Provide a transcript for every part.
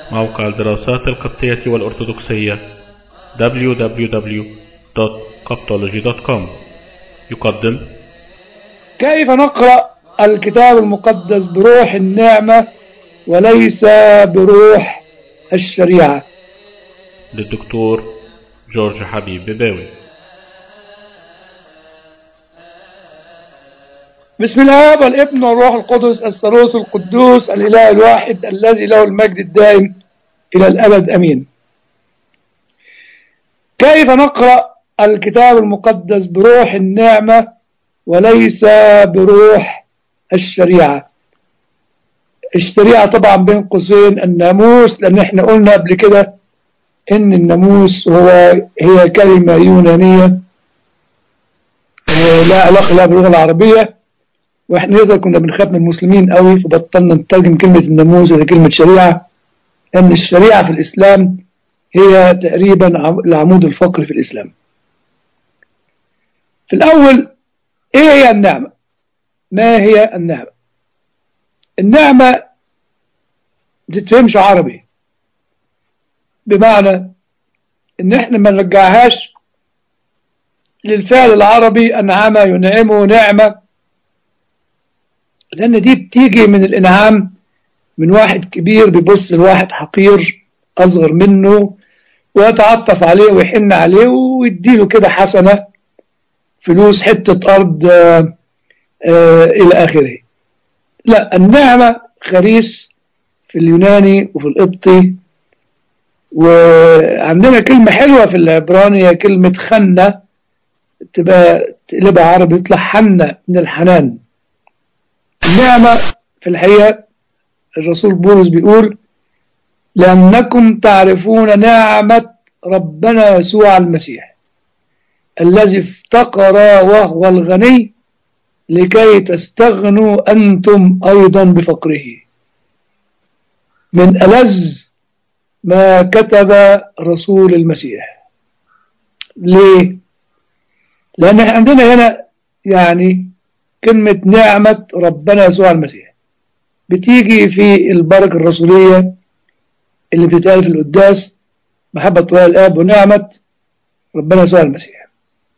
موقع الدراسات القبطية والأرثوذكسية www.coptology.com يقدم كيف نقرأ الكتاب المقدس بروح النعمة وليس بروح الشريعة للدكتور جورج حبيب بباوي بسم الله والابن والروح القدس الثالوث القدوس الإله الواحد الذي له المجد الدائم إلى الأبد أمين كيف نقرأ الكتاب المقدس بروح النعمة وليس بروح الشريعة الشريعة طبعا بين قوسين الناموس لأن احنا قلنا قبل كده إن الناموس هو هي كلمة يونانية آه، لا علاقة لها باللغة العربية واحنا نزل كنا بنخاف من المسلمين قوي فبطلنا نترجم كلمة الناموس إلى كلمة شريعة لأن الشريعة في الإسلام هي تقريبا عم- العمود الفقري في الإسلام في الأول إيه هي النعمة ما هي النعمة النعمة ما تتفهمش عربي بمعنى إن إحنا ما نرجعهاش للفعل العربي أنعم ينعمه نعمة لأن دي بتيجي من الإنعام من واحد كبير بيبص لواحد حقير أصغر منه ويتعطف عليه ويحن عليه ويديله كده حسنة فلوس حتة أرض آه، آه، إلى آخره لا النعمة خريس في اليوناني وفي القبطي وعندنا كلمة حلوة في العبراني هي كلمة خنة تبقى تقلبها عربي يطلع حنة من الحنان النعمة في الحقيقة الرسول بولس بيقول لأنكم تعرفون نعمة ربنا يسوع المسيح الذي افتقر وهو الغني لكي تستغنوا أنتم أيضا بفقره من ألذ ما كتب رسول المسيح ليه؟ لأن إحنا عندنا هنا يعني كلمة نعمة ربنا يسوع المسيح بتيجي في البركة الرسولية اللي بتتقال في القداس محبة الله الآب ونعمة ربنا يسوع المسيح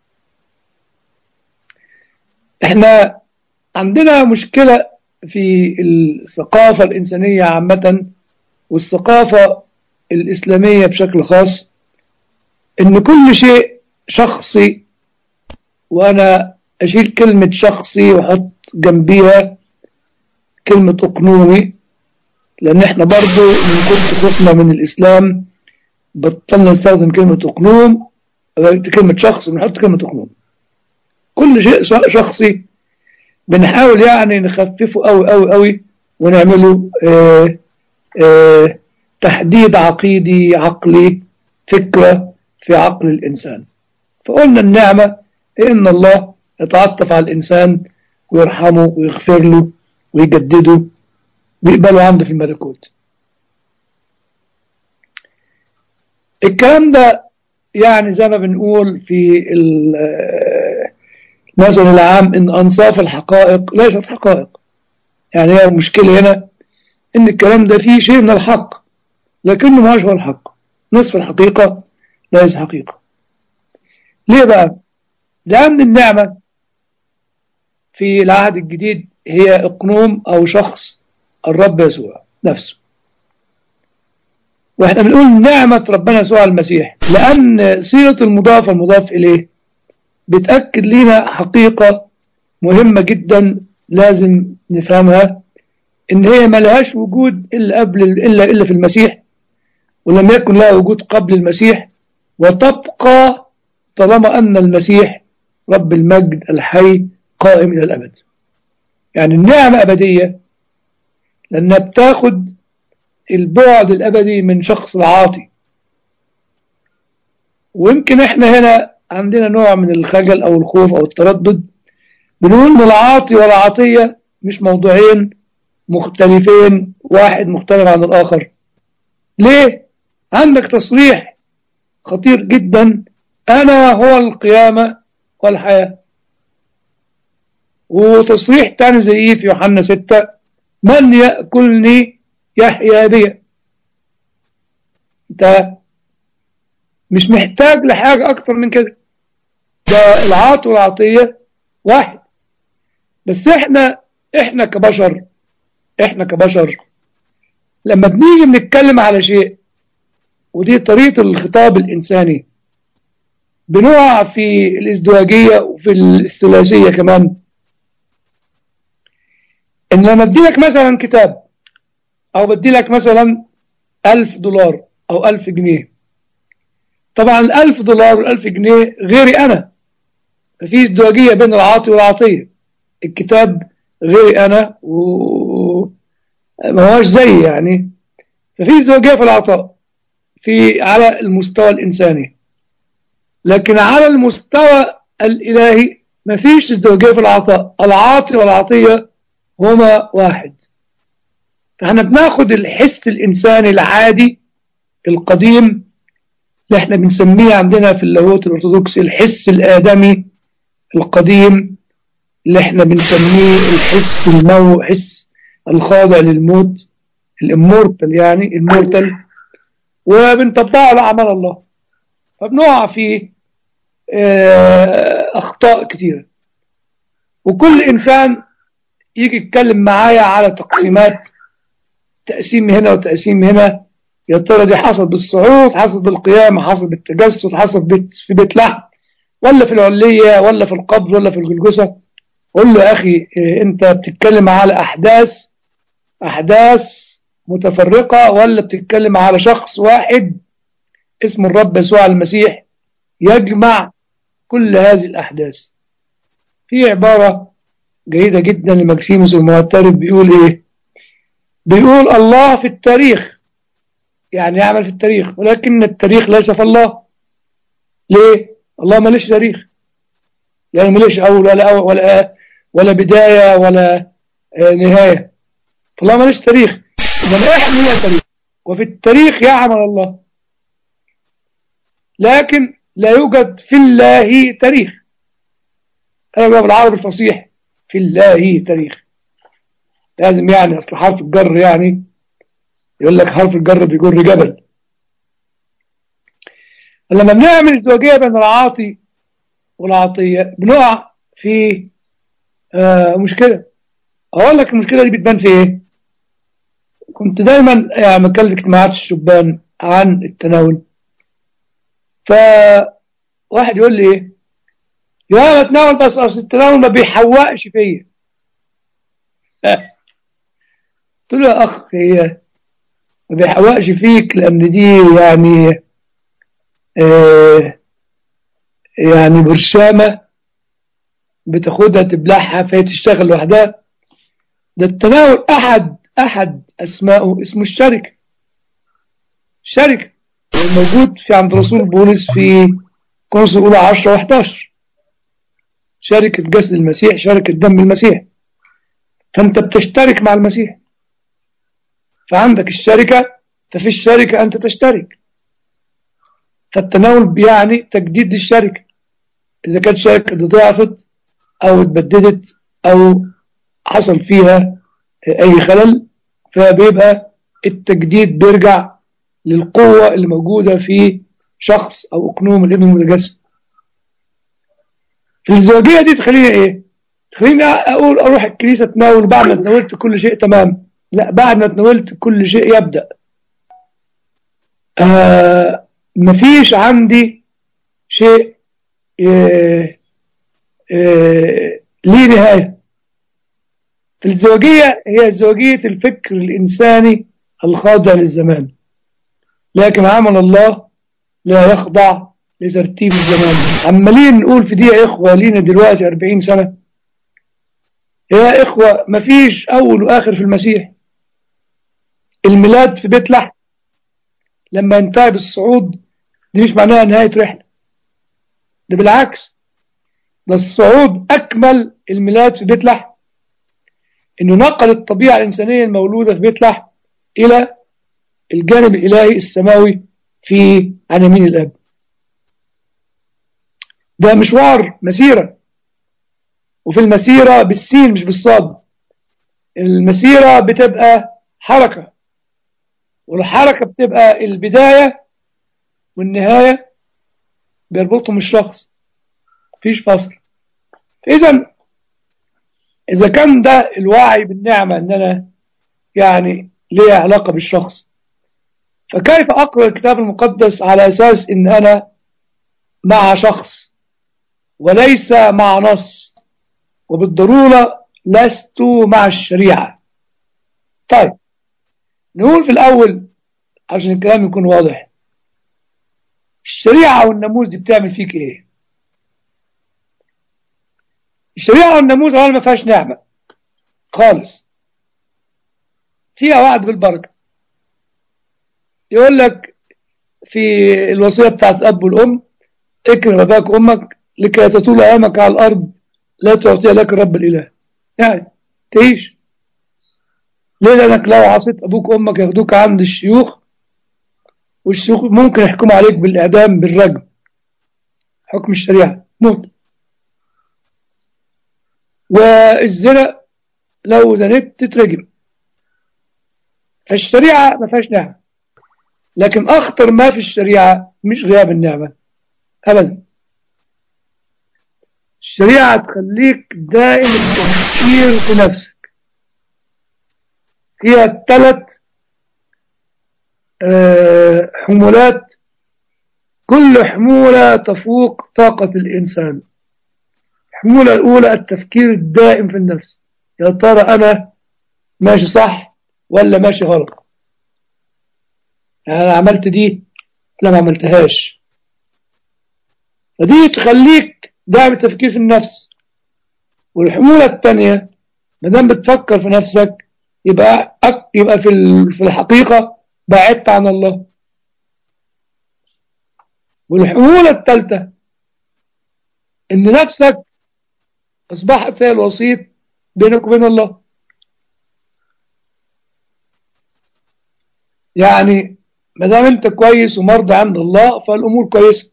احنا عندنا مشكلة في الثقافة الإنسانية عامة والثقافة الإسلامية بشكل خاص إن كل شيء شخصي وأنا أشيل كلمة شخصي وأحط جنبيها كلمة أقنومي لأن إحنا برضو من كنت خفنا من الإسلام بطلنا نستخدم كلمة أقنوم كلمة شخص ونحط كلمة أقنوم كل شيء ش- شخصي بنحاول يعني نخففه قوي قوي قوي ونعمله آه آه تحديد عقيدي عقلي فكرة في عقل الإنسان فقلنا النعمة هي إن الله يتعطف على الإنسان ويرحمه ويغفر له ويجدده ويقبله عنده في الملكوت الكلام ده يعني زي ما بنقول في ال- آه، المثل العام إن أنصاف الحقائق ليست حقائق يعني هي المشكلة هنا إن الكلام ده فيه شيء من الحق لكنه ما هو الحق نصف الحقيقة ليس حقيقة ليه بقى؟ لأن النعمة في العهد الجديد هي إقنوم أو شخص الرب يسوع نفسه واحنا بنقول نعمة ربنا يسوع المسيح لأن صيغة المضاف المضاف إليه بتأكد لنا حقيقة مهمة جدا لازم نفهمها إن هي ملهاش وجود إلا قبل إلا إلا في المسيح ولم يكن لها وجود قبل المسيح وتبقى طالما أن المسيح رب المجد الحي قائم إلى الأبد يعني النعمة أبدية لأنها بتاخد البعد الأبدي من شخص العاطي ويمكن احنا هنا عندنا نوع من الخجل أو الخوف أو التردد بنقول إن العاطي والعطية مش موضوعين مختلفين واحد مختلف عن الآخر ليه؟ عندك تصريح خطير جدا أنا هو القيامة والحياة وتصريح تاني زيه في يوحنا ستة من يأكلني يحيا بي انت مش محتاج لحاجة اكتر من كده ده العاطي والعطية واحد بس احنا احنا كبشر احنا كبشر لما بنيجي بنتكلم على شيء ودي طريقة الخطاب الإنساني بنقع في الازدواجية وفي الاستلاسية كمان إن لما بدي لك مثلا كتاب أو بدي لك مثلا ألف دولار أو ألف جنيه طبعا الألف دولار والألف جنيه غيري أنا ففي ازدواجية بين العاطي والعطية الكتاب غيري أنا وما هوش زي يعني ففي ازدواجية في العطاء في على المستوى الإنساني لكن على المستوى الإلهي مفيش ازدواجية في العطاء العاطي والعطية هما واحد فاحنا بناخد الحس الإنساني العادي القديم اللي احنا بنسميه عندنا في اللاهوت الأرثوذكسي الحس الآدمي القديم اللي احنا بنسميه الحس المو حس الخاضع للموت الامورتال يعني المورتال وبنطبقه على أعمال الله فبنقع في أخطاء كثيرة وكل إنسان يجي يتكلم معايا على تقسيمات تقسيم هنا وتقسيم هنا يا ترى دي حصل بالصعود حصل بالقيامة حصل بالتجسد حصل بيت في بيت لحم ولا في العلية ولا في القبر ولا في الجلجسة قول له يا أخي أنت بتتكلم على أحداث أحداث متفرقة ولا بتتكلم على شخص واحد اسم الرب يسوع المسيح يجمع كل هذه الأحداث في عبارة جيدة جدا لمكسيموس المعترف بيقول إيه بيقول الله في التاريخ يعني يعمل في التاريخ ولكن التاريخ ليس في الله ليه الله ماليش تاريخ يعني ماليش أول ولا أول ولا ولا بداية ولا نهاية الله ماليش تاريخ إنما إحنا لنا تاريخ وفي التاريخ يعمل الله لكن لا يوجد في الله تاريخ أنا بقى بالعربي الفصيح في الله تاريخ لازم يعني أصل حرف الجر يعني يقول لك حرف الجر بيجر جبل لما بنعمل ازدواجية بين العاطي والعطية بنقع في آه مشكلة أقول لك المشكلة دي بتبان في إيه كنت دايما يعني بكلم اجتماعات الشبان عن التناول فواحد يقول لي ايه يا بتناول بس اصل التناول ما بيحوقش فيا قلت له يا اخ هي ما بيحوقش فيك لان دي يعني آه يعني برشامه بتاخدها تبلعها فهي تشتغل لوحدها ده التناول احد احد اسمائه اسمه الشركه الشركه الموجود في عند رسول بولس في كورس الأولى 10 و11 شركة جسد المسيح شركة دم المسيح فأنت بتشترك مع المسيح فعندك الشركة ففي الشركة أنت تشترك فالتناول يعني تجديد للشركة إذا كانت شركة ضعفت أو اتبددت أو حصل فيها أي خلل فبيبقى التجديد بيرجع للقوة اللي موجودة في شخص أو أقنوم الابن المتجسد في الزواجية دي تخليني إيه؟ تخليني أقول أروح الكنيسة أتناول بعد ما تناولت كل شيء تمام لا بعد ما تناولت كل شيء يبدأ آه مفيش عندي شيء آه آه ليه نهاية الزواجية هي زواجية الفكر الإنساني الخاضع للزمان لكن عمل الله لا يخضع لترتيب الزمان عمالين نقول في دي يا إخوة لينا دلوقتي 40 سنة يا إخوة مفيش أول وآخر في المسيح الميلاد في بيت لحم لما ينتهي بالصعود دي مش معناها نهاية رحلة ده بالعكس ده الصعود أكمل الميلاد في بيت لحم إنه نقل الطبيعة الإنسانية المولودة في بيت لحم إلى الجانب الإلهي السماوي في عن يمين الأب ده مشوار مسيرة وفي المسيرة بالسين مش بالصاد المسيرة بتبقى حركة والحركة بتبقى البداية والنهاية بيربطهم الشخص مفيش فصل إذا إذا كان ده الوعي بالنعمة إن أنا يعني ليه علاقة بالشخص فكيف أقرأ الكتاب المقدس على أساس إن أنا مع شخص وليس مع نص وبالضرورة لست مع الشريعة طيب نقول في الأول عشان الكلام يكون واضح الشريعة والناموس دي بتعمل فيك إيه الشريعة والناموس أولا ما فيهاش نعمة خالص فيها وعد بالبركة يقول لك في الوصية بتاعت الأب والأم اكرم أباك وأمك لكي تطول أيامك على الأرض لا تعطي لك رب الإله يعني تعيش ليه لأنك لو عصيت أبوك وأمك ياخدوك عند الشيوخ والشيوخ ممكن يحكموا عليك بالإعدام بالرجم حكم الشريعة موت والزنا لو زنيت تترجم فالشريعة ما فيهاش نعمة لكن أخطر ما في الشريعة مش غياب النعمة أبدا الشريعة تخليك دائم التفكير في نفسك هي ثلاث حمولات كل حمولة تفوق طاقة الإنسان الحمولة الأولى التفكير الدائم في النفس يا ترى أنا ماشي صح ولا ماشي غلط يعني أنا عملت دي لا ما عملتهاش فدي تخليك دائم التفكير في النفس والحمولة الثانية ما دام بتفكر في نفسك يبقى أك يبقى في في الحقيقة بعدت عن الله والحمولة الثالثة إن نفسك أصبحت هي الوسيط بينك وبين الله يعني ما دام أنت كويس ومرضى عند الله فالأمور كويسة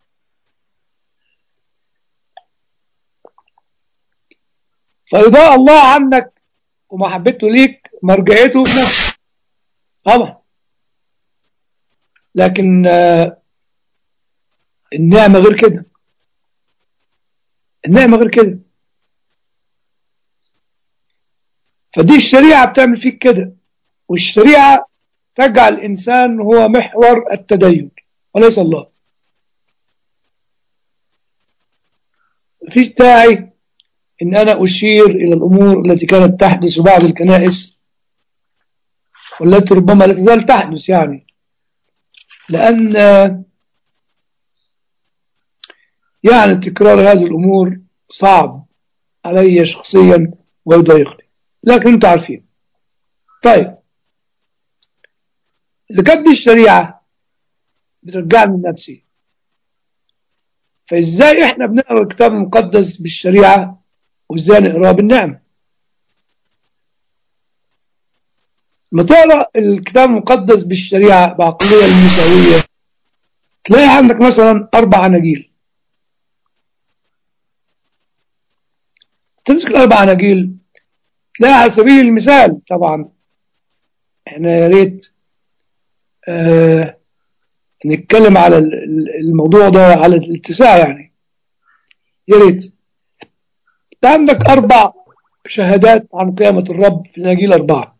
فإضاء الله عنك ومحبته ليك مرجعته في نفسك طبعا لكن النعمة غير كده النعمة غير كده فدي الشريعة بتعمل فيك كده والشريعة تجعل الإنسان هو محور التدين وليس الله مفيش داعي إن أنا أشير إلى الأمور التي كانت تحدث في بعض الكنائس والتي ربما لا تزال تحدث يعني لأن يعني تكرار هذه الأمور صعب علي شخصيا ويضايقني لكن انتم عارفين طيب إذا كانت دي الشريعة بترجعني لنفسي فإزاي إحنا بنقرأ الكتاب المقدس بالشريعة وإزاي نقرأ بالنعمة لما تقرأ الكتاب المقدس بالشريعة بعقلية المساوية تلاقي عندك مثلا أربع أناجيل تمسك الأربع أناجيل تلاقي على سبيل المثال طبعا احنا يا ريت آه نتكلم على الموضوع ده على الاتساع يعني يا ريت عندك أربع شهادات عن قيامة الرب في الأناجيل أربعة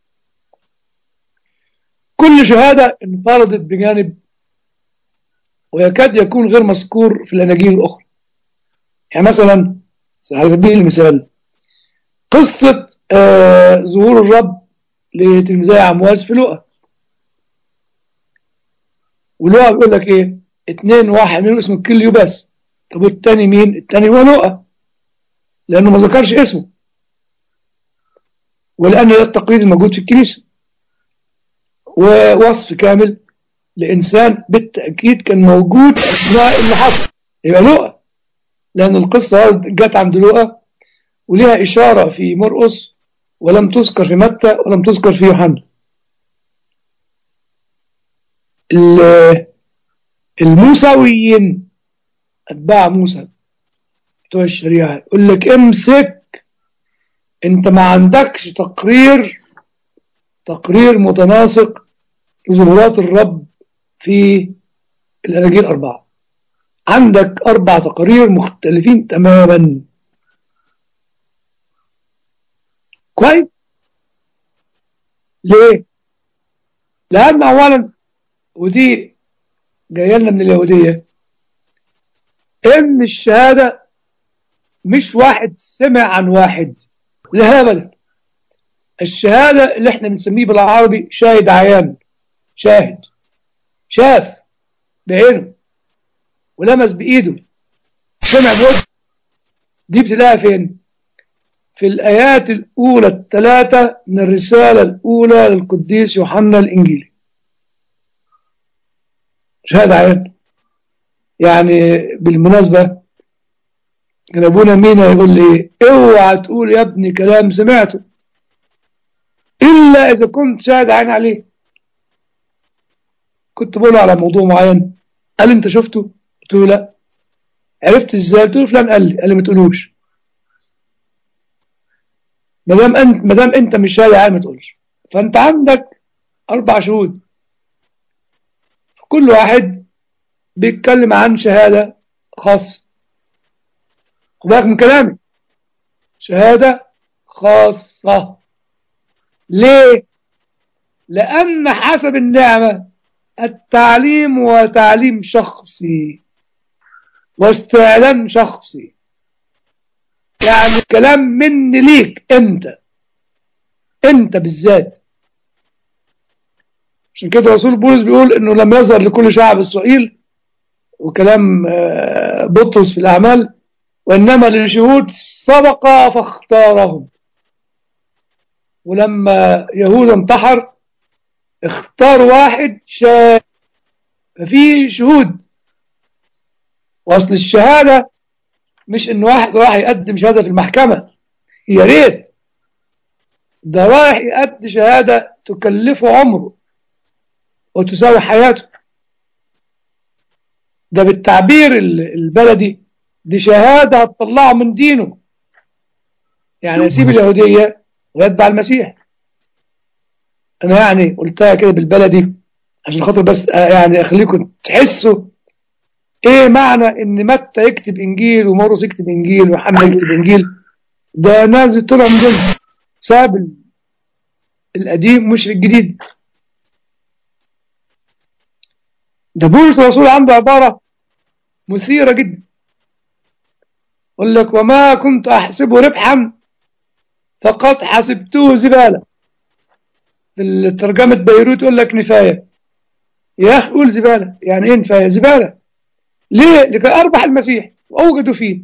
كل شهادة انفردت بجانب ويكاد يكون غير مذكور في الأناجيل الأخرى يعني مثلا على سبيل المثال قصة آه ظهور الرب لتلميذي عمواس في لقا ولقا بيقول لك ايه اتنين واحد منهم اسمه كيليو بس طب والتاني مين التاني هو لقا لانه ما ذكرش اسمه ولان ده التقليد الموجود في الكنيسه ووصف كامل لانسان بالتاكيد كان موجود اثناء اللي حصل يبقى لقا لان القصه جت عند لقا وليها اشاره في مرقس ولم تذكر في متى ولم تذكر في يوحنا الموسويين اتباع موسى بتوع الشريعه يقول لك امسك انت ما عندكش تقرير تقرير متناسق لظهورات الرب في الأناجيل أربعة عندك أربع تقارير مختلفين تماما كويس ليه؟ لأن أولا ودي جاية لنا من اليهودية إن الشهادة مش واحد سمع عن واحد لا أبدا الشهادة اللي احنا بنسميه بالعربي شاهد عيان شاهد شاف بعينه ولمس بإيده سمع بوجه دي بتلاقيها فين؟ في الآيات الأولى الثلاثة من الرسالة الأولى للقديس يوحنا الإنجيلي شهادة عيان يعني بالمناسبة كان أبونا مينا يقول لي اوعى تقول يا ابني كلام سمعته إلا إذا كنت شاهد عين عليه كنت بقول على موضوع معين قال أنت شفته؟ قلت له لا عرفت إزاي؟ قلت له فلان قال لي قال لي ما تقولوش ما دام انت ما دام انت مش شاهد عين ما تقولش فانت عندك اربع شهود كل واحد بيتكلم عن شهاده خاصه خد بالك من كلامي شهاده خاصه ليه لان حسب النعمه التعليم هو تعليم شخصي واستعلام شخصي يعني كلام مني ليك انت انت بالذات عشان كده رسول بولس بيقول انه لم يظهر لكل شعب اسرائيل وكلام بطرس في الاعمال وانما للشهود سبق فاختارهم ولما يهوذا انتحر اختار واحد شاهد ففي شهود واصل الشهاده مش ان واحد راح يقدم شهاده في المحكمه يا ريت ده رايح يقدم شهاده تكلفه عمره وتساوي حياته ده بالتعبير البلدي دي شهاده هتطلعه من دينه يعني يسيب اليهوديه ويتبع المسيح انا يعني قلتها كده بالبلدي عشان خاطر بس يعني اخليكم تحسوا ايه معنى ان متى يكتب انجيل ومرقس يكتب انجيل ويوحنا يكتب انجيل ده ناس طلعوا من دول ساب القديم مش الجديد ده بولس الرسول عنده عبارة مثيرة جدا يقول لك وما كنت أحسبه ربحا فقد حسبته زبالة في ترجمة بيروت يقول لك نفاية يا أخي قول زبالة يعني إيه نفاية زبالة ليه لكي أربح المسيح وأوجد فيه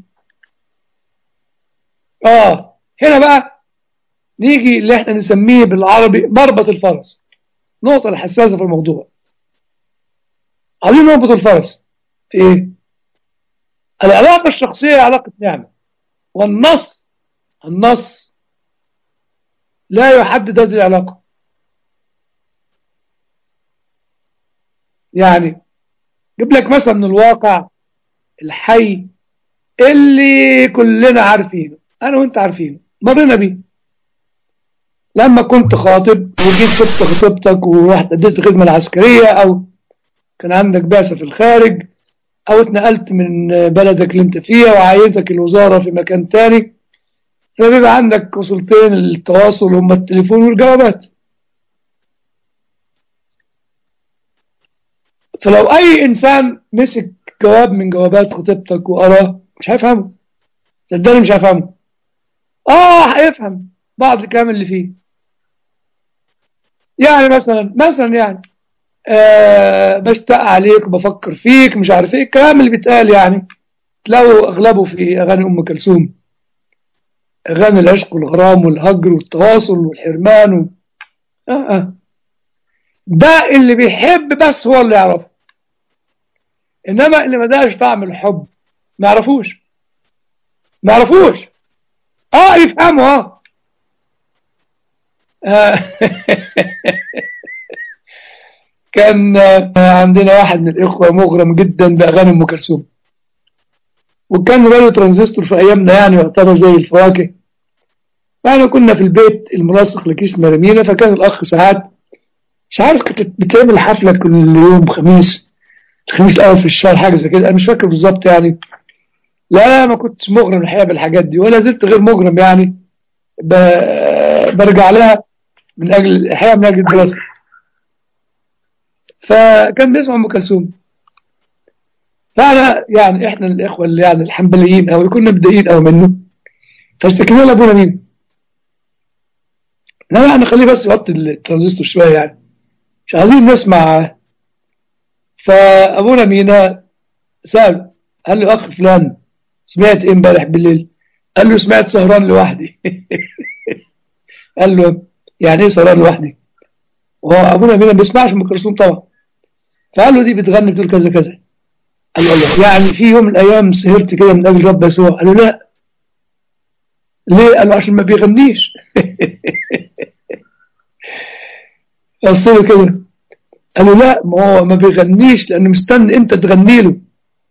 آه هنا بقى نيجي اللي احنا نسميه بالعربي مربط الفرس نقطة الحساسة في الموضوع عايزين نربط الفرس في ايه العلاقة الشخصية علاقة نعمة والنص النص لا يحدد هذه العلاقة يعني جيب لك مثلا من الواقع الحي اللي كلنا عارفينه انا وانت عارفينه مرينا بيه لما كنت خاطب وجيت سبت خطيبتك ورحت اديت الخدمه العسكريه او كان عندك بعثه في الخارج او اتنقلت من بلدك اللي انت فيها وعينتك الوزاره في مكان تاني فبيبقى عندك وسيلتين للتواصل هما التليفون والجوابات فلو اي انسان مسك جواب من جوابات خطيبتك وقراه مش هيفهمه صدقني مش هيفهمه اه هيفهم بعض الكلام اللي فيه يعني مثلا مثلا يعني آه بشتاق عليك بفكر فيك مش عارف ايه الكلام اللي بيتقال يعني تلاقوا اغلبه في اغاني ام كلثوم اغاني العشق والغرام والهجر والتواصل والحرمان و... آه آه. ده اللي بيحب بس هو اللي يعرفه انما اللي ما داش طعم الحب ما يعرفوش ما يعرفوش اه يفهموا اه كان عندنا واحد من الإخوة مغرم جدا بأغاني أم كلثوم وكان راديو ترانزستور في أيامنا يعني يعتبر زي الفواكه فاحنا كنا في البيت الملاصق لكيس مرمينا فكان الأخ ساعات مش عارف كانت بتعمل حفلة كل يوم خميس الخميس الاول في الشهر حاجه زي كده انا مش فاكر بالظبط يعني لا ما كنتش مغرم الحقيقه بالحاجات دي ولا زلت غير مغرم يعني ب- برجع لها من اجل الحقيقه من اجل الدراسه فكان بيسمع ام كلثوم فانا يعني احنا الاخوه اللي يعني الحنبليين او كنا متضايقين قوي منه فاشتكينا لابونا مين؟ لا يعني خليه بس يوطي الترانزستور شويه يعني مش عايزين نسمع فابونا مينا سال قال له اخ فلان سمعت ايه امبارح بالليل؟ قال له سمعت سهران لوحدي قال له يعني ايه سهران لوحدي؟ وهو ابونا مينا ما بيسمعش ام كلثوم طبعا فقال له دي بتغني بتقول كذا كذا قال له الله يعني في يوم من الايام سهرت كده من اجل رب يسوع قال له لا ليه؟ قال له عشان ما بيغنيش بص له كده قال له لا ما هو ما بيغنيش لانه مستني انت تغني له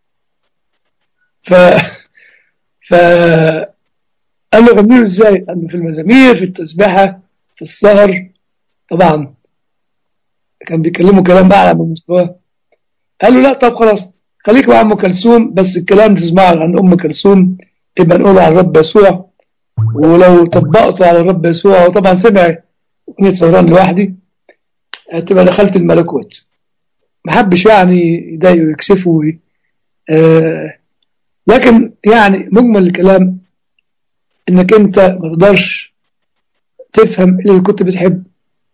ف ف قال له غني له ازاي؟ قال له في المزامير في التسبيحه في السهر طبعا كان بيكلمه كلام اعلى من مستواه قال له لا طب خلاص خليك مع ام كلثوم بس الكلام تسمعه عن ام كلثوم يبقى نقوله عن الرب يسوع ولو طبقته على الرب يسوع وطبعا سمع اغنيه سهران لوحدي تبقى دخلت الملكوت ما حبش يعني يضايقه ويكسفه وي- آه لكن يعني مجمل الكلام انك انت ما تقدرش تفهم اللي كنت بتحبه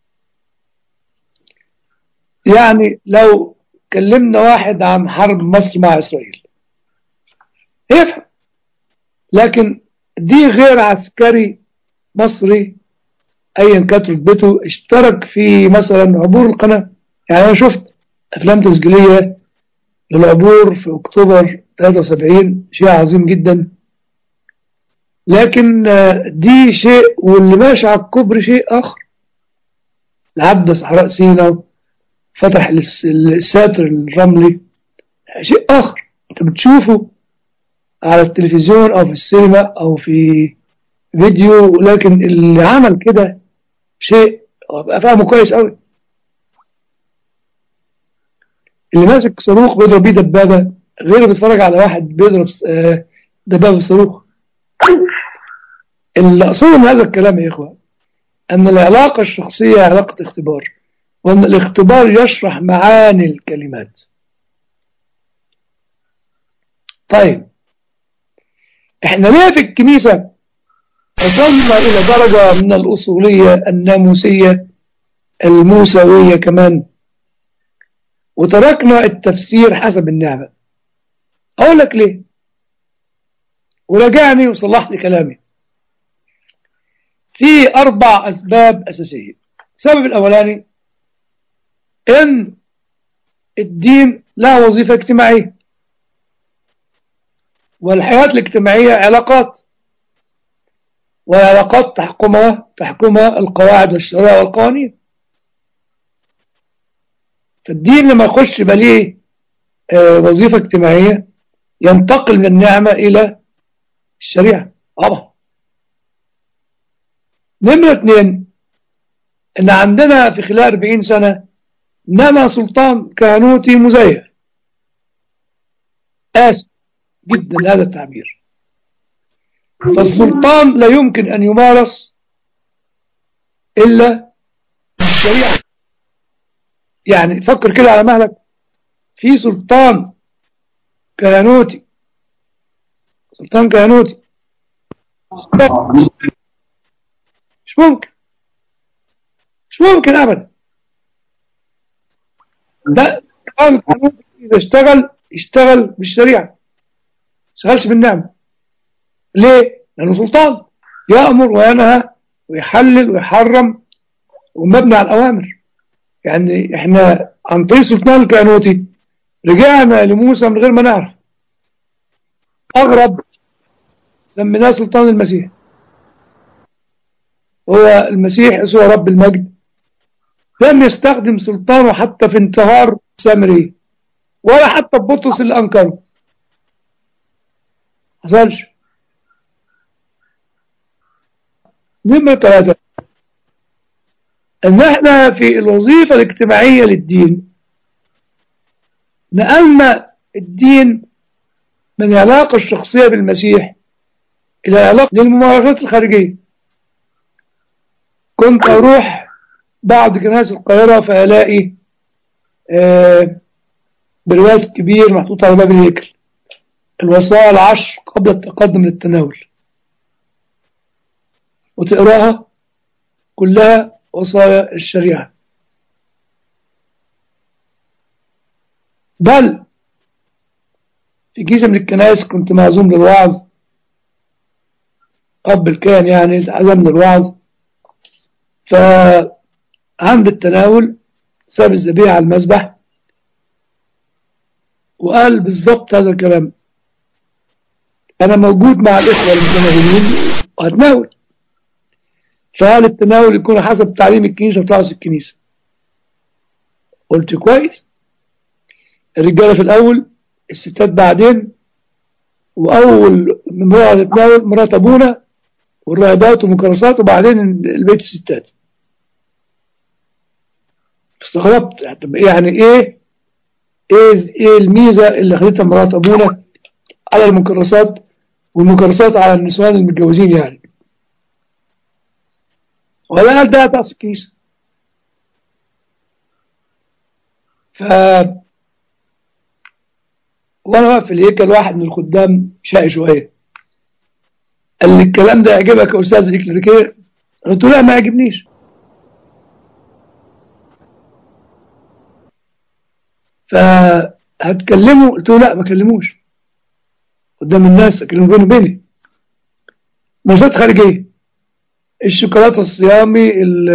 يعني لو كلمنا واحد عن حرب مصر مع اسرائيل يفهم لكن دي غير عسكري مصري ايا كانت رتبته اشترك في مثلا عبور القناه يعني انا شفت افلام تسجيليه للعبور في اكتوبر 73 شيء عظيم جدا لكن آه، دي شيء واللي ماشي على الكوبري شيء اخر العبد صحراء سيناء فتح الس- الساتر الرملي شيء اخر انت بتشوفه على التلفزيون او في السينما او في فيديو لكن اللي عمل كده شيء ابقى فاهمه كويس قوي اللي ماسك صاروخ بيضرب بيه دبابه غير اللي بيتفرج على واحد بيضرب آه، دبابه بصاروخ اللي اقصده من هذا الكلام يا اخوه ان العلاقه الشخصيه علاقه اختبار وان الاختبار يشرح معاني الكلمات طيب احنا ليه في الكنيسه وصلنا إلى درجة من الأصولية الناموسية الموسوية كمان وتركنا التفسير حسب النعمة أقول لك ليه ورجعني وصلح لي كلامي في أربع أسباب أساسية السبب الأولاني إن الدين له وظيفة اجتماعية والحياة الاجتماعية علاقات والعلاقات تحكمها تحكمها القواعد والشرائع والقوانين فالدين لما يخش يبقى ليه آه، وظيفة اجتماعية ينتقل من النعمة إلى الشريعة طبعا نمرة اثنين إن عندنا في خلال 40 سنة نما سلطان كهنوتي مزيف آسف جدا هذا التعبير فالسلطان لا يمكن أن يمارس إلا بالشريعة يعني فكر كده على مهلك في سلطان كهنوتي سلطان كهنوتي مش ممكن مش ممكن أبدا ده السلطان الكهنوتي إذا اشتغل يشتغل بالشريعة ما يشتغلش بالنعمة ليه؟ لأنه سلطان يأمر وينهى ويحلل ويحرم ومبني على الأوامر يعني احنا عن طريق السلطان الكهنوتي رجعنا لموسى من غير ما نعرف أغرب سميناه سلطان المسيح هو المسيح يسوع رب المجد لم يستخدم سلطانه حتى في انتهار سامري ولا حتى بطرس اللي أنكره حصلش نمرة ثلاثة ان احنا في الوظيفة الاجتماعية للدين نقلنا الدين من العلاقة الشخصية بالمسيح إلى العلاقة للممارسات الخارجية كنت أروح بعض كنائس القاهرة فألاقي آه برواز كبير محطوط على باب الهيكل الوصايا العشر قبل التقدم للتناول وتقراها كلها وصايا الشريعة بل في كيسة من الكنائس كنت معزوم للوعظ أب الكاهن يعني عزمنا الوعظ فعند التناول ساب الذبيحة على المذبح وقال بالظبط هذا الكلام أنا موجود مع الإخوة المتناولين وهتناول فقال التناول يكون حسب تعليم الكنيسة وطقس الكنيسة قلت كويس الرجالة في الأول الستات بعدين وأول امرأة تتناول مرات أبونا والراهبات والمكرسات وبعدين البيت الستات استغربت يعني ايه ايه ايه الميزه اللي خدتها مرات ابونا على المكرسات والمكرسات على النسوان المتجوزين يعني ولا قال ده تقص الكنيسه ف وانا واقف في الهيكل واحد من الخدام شقي شويه قال لي الكلام ده يعجبك يا استاذ الكليريكيه قلت له لا ما يعجبنيش فهتكلمه قلت له لا ما كلموش قدام الناس اكلمه بيني وبيني ممارسات خارجيه الشوكولاته الصيامي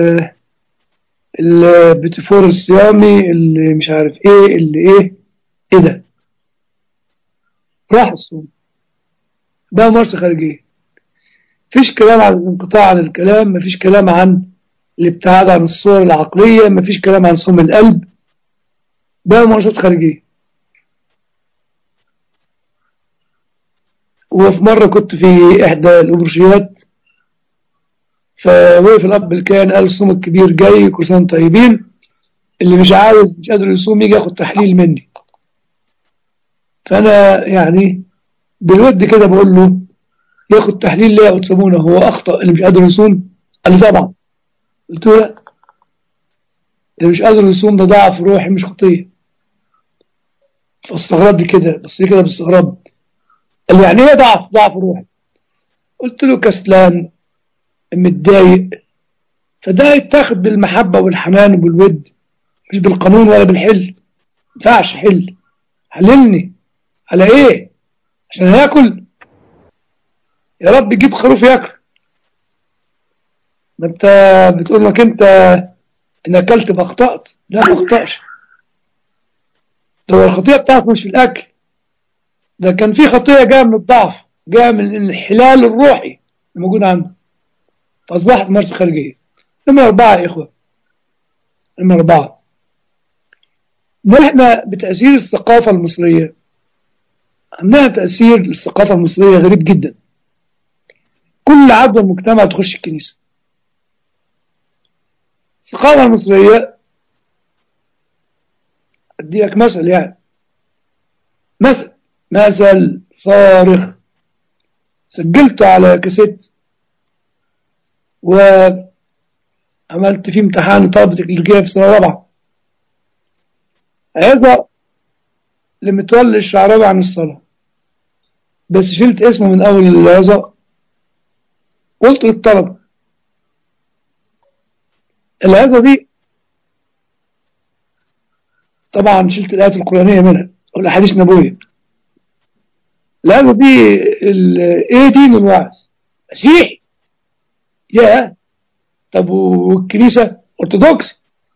البيتفور الصيامي اللي مش عارف ايه اللي ايه ايه ده راح الصوم ده ممارسه خارجيه مفيش كلام عن الانقطاع عن الكلام مفيش كلام عن الابتعاد عن الصور العقليه مفيش كلام عن صوم القلب ده ممارسات خارجية وفي مرة كنت في إحدى الأبرشيات فوقف الأب الكاهن قال الصوم الكبير جاي كل سنة طيبين اللي مش عاوز مش قادر يصوم يجي ياخد تحليل مني فأنا يعني بالود كده بقول له ياخد تحليل ليه وتسمونه هو أخطأ اللي مش قادر يصوم قال لي طبعا قلت له لا اللي مش قادر يصوم ده ضعف روحي مش خطيه فاستغرب لي كده بس لي كده باستغراب قال لي يعني ايه ضعف ضعف روحي قلت له كسلان متضايق فده يتاخد بالمحبه والحنان وبالود مش بالقانون ولا بالحل ما ينفعش حل حللني على ايه عشان هياكل يا رب يجيب خروف ياكل ما انت بتقول لك انت ان اكلت فاخطأت لا ما اخطأش ده الخطيئة بتاعته مش في الأكل ده كان في خطيئة جاية من الضعف جاية من الانحلال الروحي اللي موجود عنده فأصبحت ممارسة خارجية نمرة أربعة يا إخوة نمرة أربعة نحن بتأثير الثقافة المصرية عندنا تأثير الثقافة المصرية غريب جدا كل عدوى المجتمع تخش الكنيسة الثقافة المصرية أدي لك مثل يعني مثل مثل صارخ سجلته على كاسيت وعملت فيه امتحان طلبة الكليريكية في سنة رابعة عظة لمتولي الشعراوي عن الصلاة بس شلت اسمه من أول العظة قلت للطلبة العظة دي طبعا شلت الآيات القرآنية منها والأحاديث النبوية العظة دي إيه دين الوعظ مسيحي يا طب والكنيسة أرثوذكس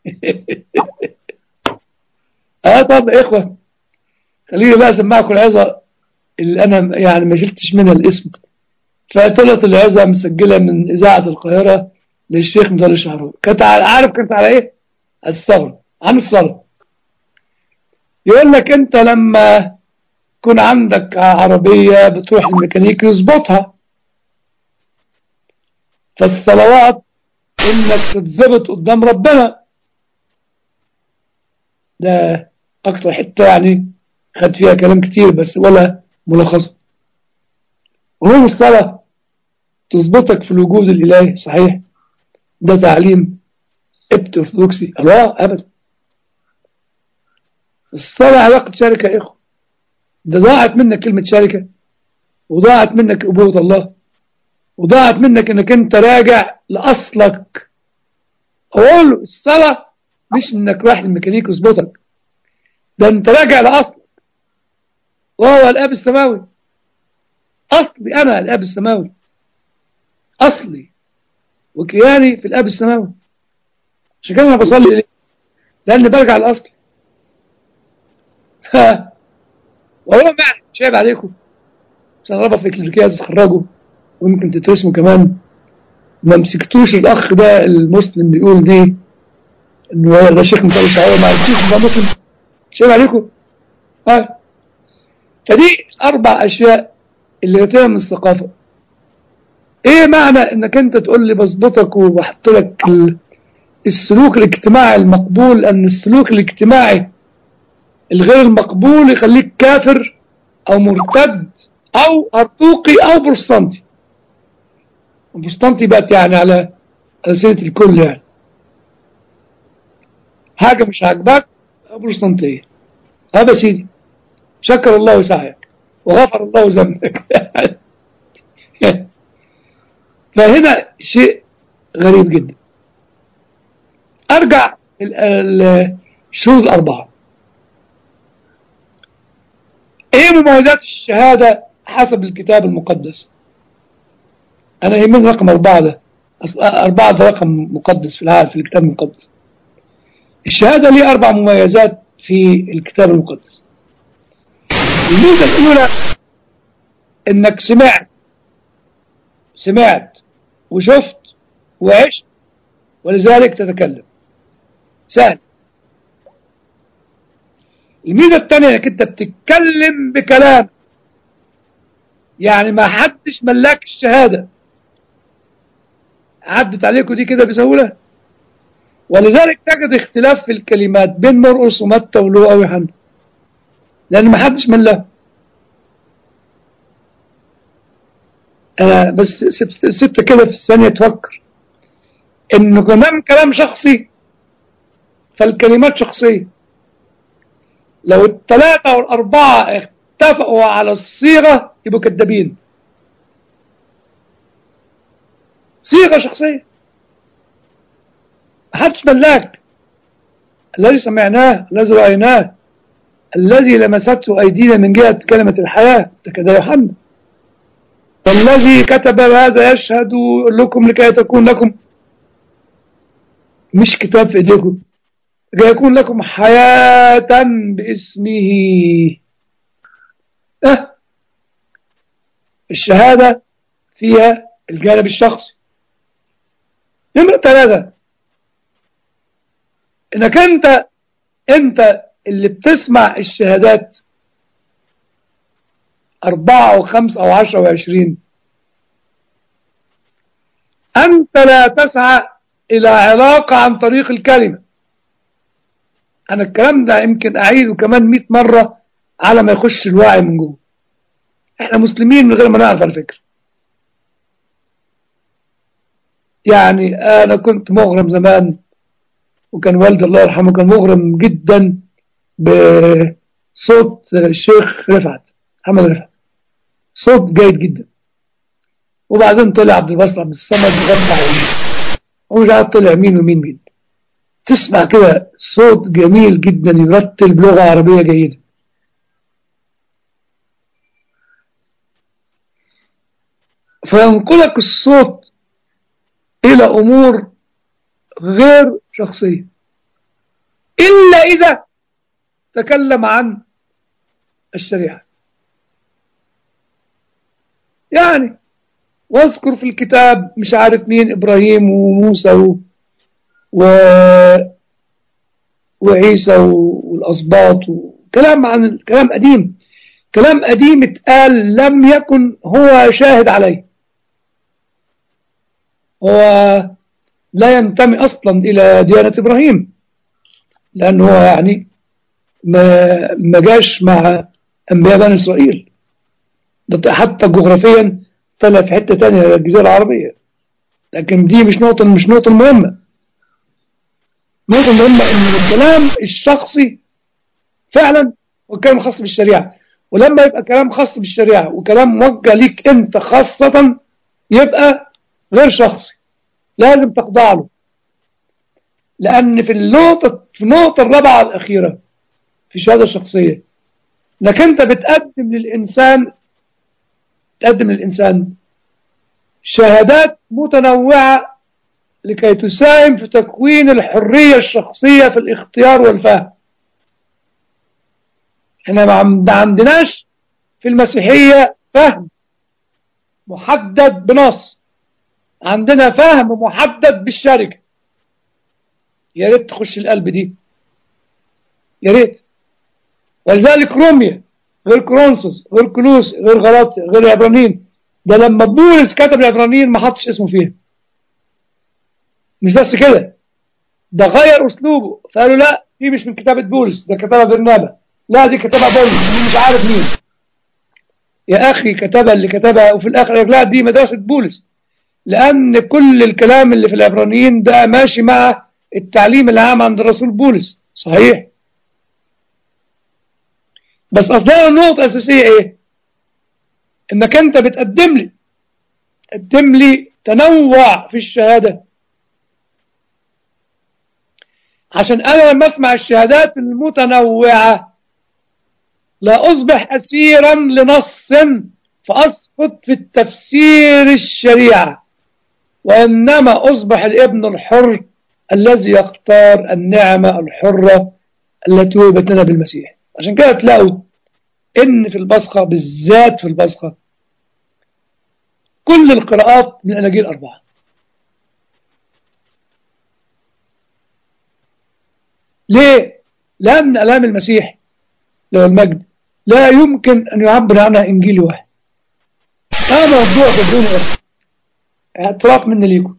اه طب إخوة خليني بقى أسمعكم العظة اللي أنا يعني ما شلتش منها الاسم فطلعت العظة مسجلة من إذاعة القاهرة للشيخ مدار الشهراوي كانت عارف كانت على إيه؟ هتستغرب عن الصلاة يقول لك أنت لما يكون عندك عربية بتروح الميكانيك يظبطها فالصلوات انك تتظبط قدام ربنا ده أكتر حتة يعني خد فيها كلام كتير بس ولا ملخص وهم الصلاة تظبطك في الوجود الإلهي صحيح ده تعليم ابت أرثوذكسي لا أبدا الصلاة علاقة شركة يا إخوة ده ضاعت منك كلمة شركة وضاعت منك أبوة الله وضاعت منك انك انت راجع لأصلك أقول له الصلاة مش انك رايح للميكانيك يظبطك ده انت راجع لأصلك وهو الأب السماوي أصلي أنا الأب السماوي أصلي وكياني في الأب السماوي عشان كده أنا بصلي ليه لأني برجع لأصلي وهو معنى شايب عليكم عشان ربط في الكليريكية تتخرجوا ويمكن تترسموا كمان ما مسكتوش الأخ ده المسلم بيقول دي إنه ده شيخ مطلع شعور ما عرفتوش ده مسلم شايب عليكم ها فدي أربع أشياء اللي جاتنا من الثقافة إيه معنى إنك أنت تقول لي بظبطك وبحط لك السلوك الاجتماعي المقبول أن السلوك الاجتماعي الغير المقبول يخليك كافر أو مرتد أو أرطوقي أو بروستانتي البروستانتي بقت يعني على ألسنة الكل يعني حاجة مش عاجباك بروستانتية هذا سيدي شكر الله سعيك وغفر الله ذنبك فهنا شيء غريب جدا أرجع الشروط الأربعة ايه مميزات الشهادة حسب الكتاب المقدس انا يهمني رقم اربعة ده اربعة ده رقم مقدس في العالم في الكتاب المقدس الشهادة ليه اربع مميزات في الكتاب المقدس الميزة الاولى انك سمعت سمعت وشفت وعشت ولذلك تتكلم سهل الميزة الثانية انك انت بتتكلم بكلام يعني ما حدش ملاك الشهادة عدت عليكم دي كده بسهولة ولذلك تجد اختلاف في الكلمات بين مرقس ومتى ولوقا ويوحنا لان ما حدش ملاه انا بس سبت, سبت كده في الثانية تفكر انه كمان كلام شخصي فالكلمات شخصيه لو الثلاثة والأربعة اتفقوا على الصيغة يبقوا كذابين صيغة شخصية محدش ملاك الذي سمعناه الذي رأيناه الذي لمسته أيدينا من جهة كلمة الحياة ده كده يوحنا والذي كتب هذا يشهد لكم لكي تكون لكم مش كتاب في ايديكم يكون لكم حياة باسمه أه الشهادة فيها الجانب الشخصي نمرة ثلاثة انك انت انت اللي بتسمع الشهادات أربعة أو خمسة أو عشرة وعشرين أنت لا تسعى إلى علاقة عن طريق الكلمة أنا الكلام ده يمكن أعيده كمان مئة مرة على ما يخش الوعي من جوه إحنا مسلمين من غير ما نعرف على فكرة يعني أنا كنت مغرم زمان وكان والدي الله يرحمه كان مغرم جدا بصوت الشيخ رفعت محمد رفعت صوت جيد جدا وبعدين طلع عبد الباسط عبد الصمد غطى ومش عارف طلع مين ومين مين تسمع كده صوت جميل جدا يرتل بلغة عربية جيدة فينقلك الصوت إلى أمور غير شخصية إلا إذا تكلم عن الشريعة يعني واذكر في الكتاب مش عارف مين إبراهيم وموسى و... و... وعيسى والأسباط وكلام عن كلام قديم كلام قديم اتقال لم يكن هو شاهد عليه هو لا ينتمي أصلا إلى ديانة إبراهيم لأنه هو يعني ما ما جاش مع انبياء بني اسرائيل ده حتى جغرافيا طلع في حته ثانيه الجزيره العربيه لكن دي مش نقطه مش نقطه مهمه النقطه المهمه ان الكلام الشخصي فعلا هو كلام خاص بالشريعه ولما يبقى كلام خاص بالشريعه وكلام موجه ليك انت خاصه يبقى غير شخصي لازم تخضع له لأن في النقطة في النقطة الرابعة الأخيرة في الشهادة الشخصية إنك أنت بتقدم للإنسان تقدم للإنسان شهادات متنوعة لكي تساهم في تكوين الحرية الشخصية في الاختيار والفهم احنا ما عندناش في المسيحية فهم محدد بنص عندنا فهم محدد بالشركة يا ريت تخش القلب دي يا ريت ولذلك روميا غير كرونسوس غير كلوس غير غلاطيا غير العبرانيين ده لما بولس كتب العبرانيين ما حطش اسمه فيها مش بس كده ده غير اسلوبه فقالوا لا دي مش من كتابة بولس ده كتبها برنابا لا دي كتبها بولس مش عارف مين يا اخي كتبها اللي كتبها وفي الاخر لا دي مدرسة بولس لان كل الكلام اللي في العبرانيين ده ماشي مع التعليم العام عند الرسول بولس صحيح بس اصلا النقطة الاساسية ايه انك انت بتقدم لي تقدم لي تنوع في الشهادة عشان انا لما اسمع الشهادات المتنوعة لا اصبح اسيرا لنص فاسقط في التفسير الشريعة وانما اصبح الابن الحر الذي يختار النعمة الحرة التي وهبت لنا بالمسيح عشان كده تلاقوا ان في البصخة بالذات في البصخة كل القراءات من الاناجيل اربعه ليه؟ لأن ألام المسيح له المجد لا يمكن أن يعبر عنها إنجيل واحد هذا موضوع بدون اعتراف مني ليكم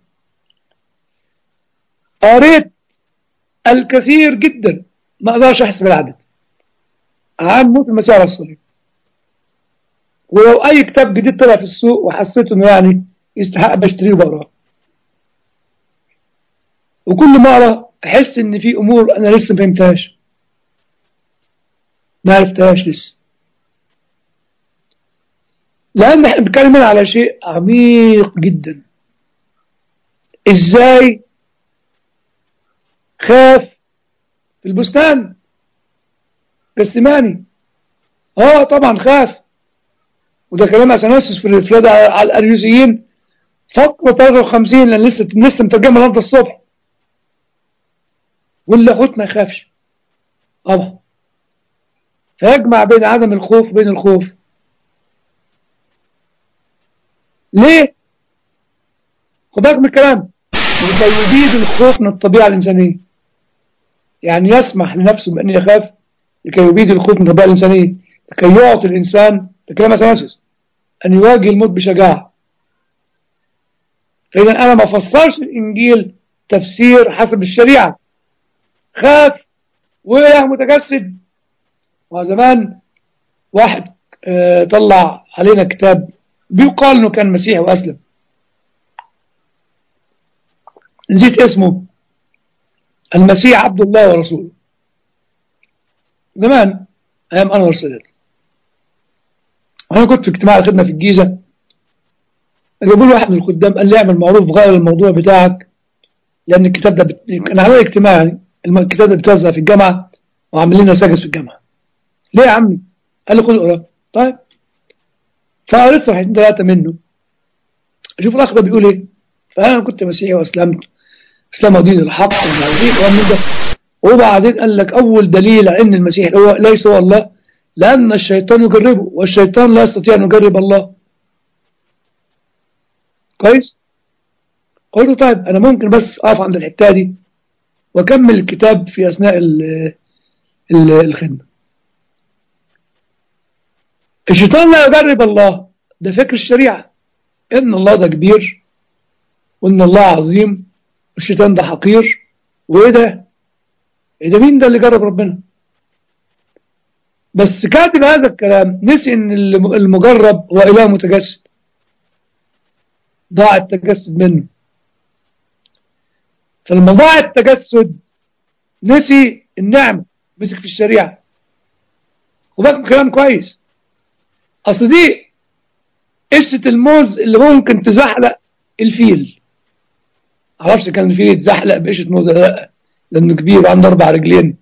قريت الكثير جدا ما أقدرش أحسب العدد عن موت المسيح على الصليب ولو أي كتاب جديد طلع في السوق وحسيت إنه يعني يستحق بشتريه وبقراه وكل ما أقرأ أحس إن في أمور أنا لسه ما فهمتهاش ما عرفتهاش لسه لأن احنا بنتكلم هنا على شيء عميق جدا إزاي خاف في البستان جسماني اه طبعا خاف وده كلام اثناسيوس في الافراد على الاريوسيين فقره 53 لان لسه لسه مترجمه النهارده الصبح واللاهوت ما يخافش طبعا فيجمع بين عدم الخوف وبين الخوف ليه؟ خد بالك من الكلام لكي يزيد الخوف من الطبيعة الإنسانية يعني يسمح لنفسه بأن يخاف لكي يبيد الخوف من الطبيعة الإنسانية لكي يعطي الإنسان الكلام أساسس أن يواجه الموت بشجاعة فإذا أنا ما فسرش الإنجيل تفسير حسب الشريعة خاف وقع متجسد وزمان واحد اه طلع علينا كتاب بيقال انه كان مسيحي واسلم نسيت اسمه المسيح عبد الله ورسوله زمان ايام انور السادات وانا كنت في اجتماع الخدمه في الجيزه جابوا لي واحد من الخدام قال لي اعمل معروف غير الموضوع بتاعك لان الكتاب ده بت... كان على اجتماع يعني الكتاب ده بيتوزع في الجامعه وعاملين لنا ساجس في الجامعه ليه يا عمي؟ قال لي خد اقرا طيب فقريت صفحتين ثلاثه منه اشوف الاخ ده بيقول ايه فانا كنت مسيحي واسلمت اسلام دين الحق ومن ده وبعدين قال لك اول دليل على ان المسيح هو ليس هو الله لان الشيطان يجربه والشيطان لا يستطيع ان يجرب الله كويس قلت طيب انا ممكن بس اقف عند الحته دي واكمل الكتاب في اثناء ال ال الخدمه الشيطان لا يجرب الله ده فكر الشريعه ان الله ده كبير وان الله عظيم والشيطان ده حقير وايه ده ايه ده مين ده اللي جرب ربنا بس كاتب هذا الكلام نسي ان الم- المجرب هو اله متجسد ضاع التجسد منه فلما ضاع التجسد نسي النعمة مسك في الشريعة وبقى كلام كويس اصل دي قشة الموز اللي ممكن تزحلق الفيل معرفش كان الفيل يتزحلق بقشة موز ولا لا لانه كبير وعنده اربع رجلين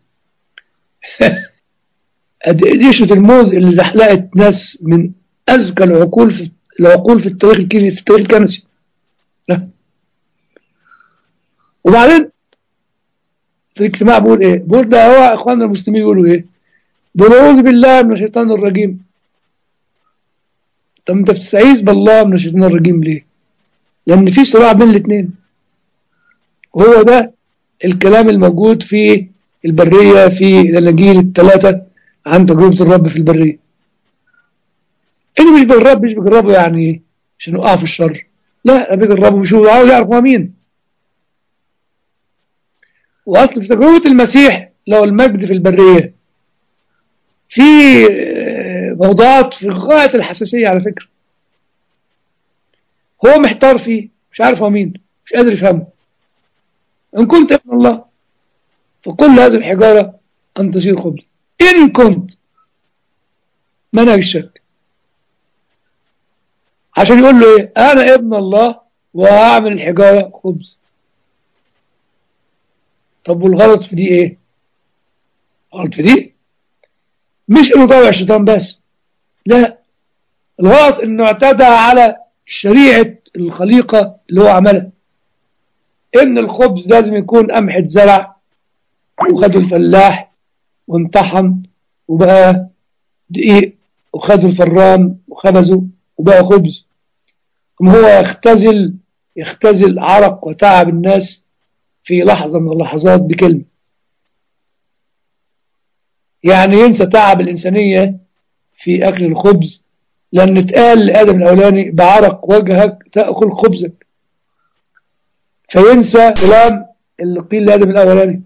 دي قشة الموز اللي زحلقت ناس من اذكى العقول في العقول في التاريخ الكيني في التاريخ الكنسي لا. وبعدين في الاجتماع بيقول ايه بيقول ده هو اخواننا المسلمين يقولوا ايه بيقولوا اعوذ بالله من الشيطان الرجيم طب انت بتستعيذ بالله من الشيطان الرجيم ليه لان في صراع بين الاثنين وهو ده الكلام الموجود في البرية في الاناجيل الثلاثة عن تجربة الرب في البرية اللي مش بالرب مش بيجربوا يعني عشان يقع في الشر لا بيجربوا بيشوفوا عاوز يعرف هو مين واصل في تجربة المسيح لو المجد في البرية في آه، موضوعات في غاية الحساسية على فكرة هو محتار فيه مش عارف هو مين مش قادر يفهمه إن كنت ابن الله فكل هذه الحجارة أن تصير خبز إن كنت منهج الشك عشان يقول له إيه أنا ابن الله وهعمل الحجارة خبز طب والغلط في دي إيه الغلط في دي مش إنه طوع الشيطان بس لا الغلط إنه اعتدى على شريعة الخليقة اللي هو عملها إن الخبز لازم يكون قمحة زرع وخدوا الفلاح وانطحن وبقى دقيق وخدوا الفران وخبزوا وبقى خبز ثم هو يختزل يختزل عرق وتعب الناس في لحظة من اللحظات بكلمة يعني ينسى تعب الإنسانية في أكل الخبز لأن اتقال لآدم الأولاني بعرق وجهك تأكل خبزك فينسى كلام اللي قيل لآدم الأولاني